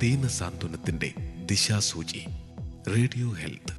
ദീന സാന്ത്വനത്തിന്റെ ദിശാസൂചി radio health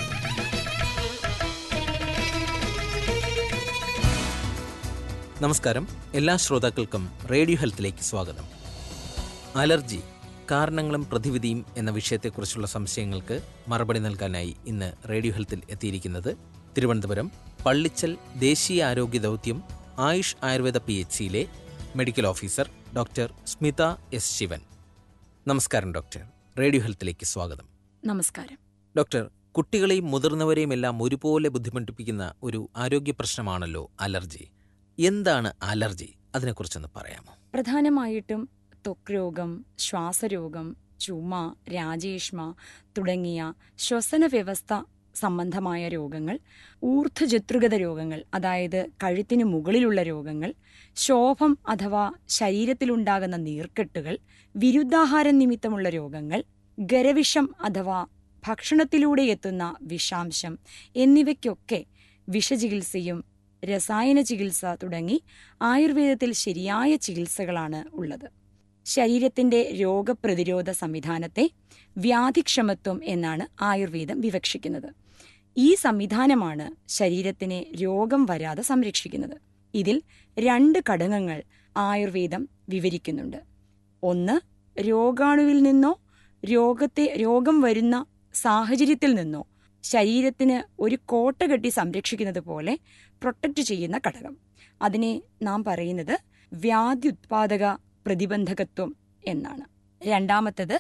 നമസ്കാരം എല്ലാ ശ്രോതാക്കൾക്കും റേഡിയോ ഹെൽത്തിലേക്ക് സ്വാഗതം അലർജി കാരണങ്ങളും പ്രതിവിധിയും എന്ന വിഷയത്തെക്കുറിച്ചുള്ള സംശയങ്ങൾക്ക് മറുപടി നൽകാനായി ഇന്ന് റേഡിയോ ഹെൽത്തിൽ എത്തിയിരിക്കുന്നത് തിരുവനന്തപുരം പള്ളിച്ചൽ ദേശീയ ആരോഗ്യ ദൗത്യം ആയുഷ് ആയുർവേദ പി എച്ച് സിയിലെ medical officer doctor Smitha S Shivan നമസ്കാരം ഡോക്ടർ റേഡിയോ ഹെൽത്തിലേക്ക് സ്വാഗതം നമസ്കാരം ഡോക്ടർ കുട്ടികളെയും മുതിർന്നവരെയും എല്ലാം ഒരുപോലെ ബുദ്ധിമുട്ടിപ്പിക്കുന്ന ഒരു ആരോഗ്യ പ്രശ്നമാണല്ലോ അലർജി എന്താണ് അലർജി അതിനെക്കുറിച്ചൊന്ന് പറയാമോ പ്രധാനമായിട്ടും ത്വക്ക് രോഗം ശ്വാസരോഗം ചുമ രാജേഷ്മ തുടങ്ങിയ ശ്വസന വ്യവസ്ഥ സംബന്ധമായ രോഗങ്ങൾ ഊർധ്വജത്രുഗത രോഗങ്ങൾ അതായത് കഴുത്തിനു മുകളിലുള്ള രോഗങ്ങൾ ശോഭം അഥവാ ശരീരത്തിലുണ്ടാകുന്ന നീർക്കെട്ടുകൾ വിരുദ്ധാഹാരം നിമിത്തമുള്ള രോഗങ്ങൾ ഗരവിഷം അഥവാ ഭക്ഷണത്തിലൂടെ എത്തുന്ന വിഷാംശം എന്നിവയ്ക്കൊക്കെ വിഷചികിത്സയും രസായന ചികിത്സ തുടങ്ങി ആയുർവേദത്തിൽ ശരിയായ ചികിത്സകളാണ് ഉള്ളത് ശരീരത്തിന്റെ രോഗപ്രതിരോധ സംവിധാനത്തെ വ്യാധിക്ഷമത്വം എന്നാണ് ആയുർവേദം വിവക്ഷിക്കുന്നത് ഈ സംവിധാനമാണ് ശരീരത്തിനെ രോഗം വരാതെ സംരക്ഷിക്കുന്നത് ഇതിൽ രണ്ട് ഘടകങ്ങൾ ആയുർവേദം വിവരിക്കുന്നുണ്ട് ഒന്ന് രോഗാണുവിൽ നിന്നോ രോഗത്തെ രോഗം വരുന്ന സാഹചര്യത്തിൽ നിന്നോ ശരീരത്തിന് ഒരു കോട്ട കെട്ടി സംരക്ഷിക്കുന്നത് പോലെ പ്രൊട്ടക്റ്റ് ചെയ്യുന്ന ഘടകം അതിനെ നാം പറയുന്നത് വ്യാധി ഉത്പാദക പ്രതിബന്ധകത്വം എന്നാണ് രണ്ടാമത്തത്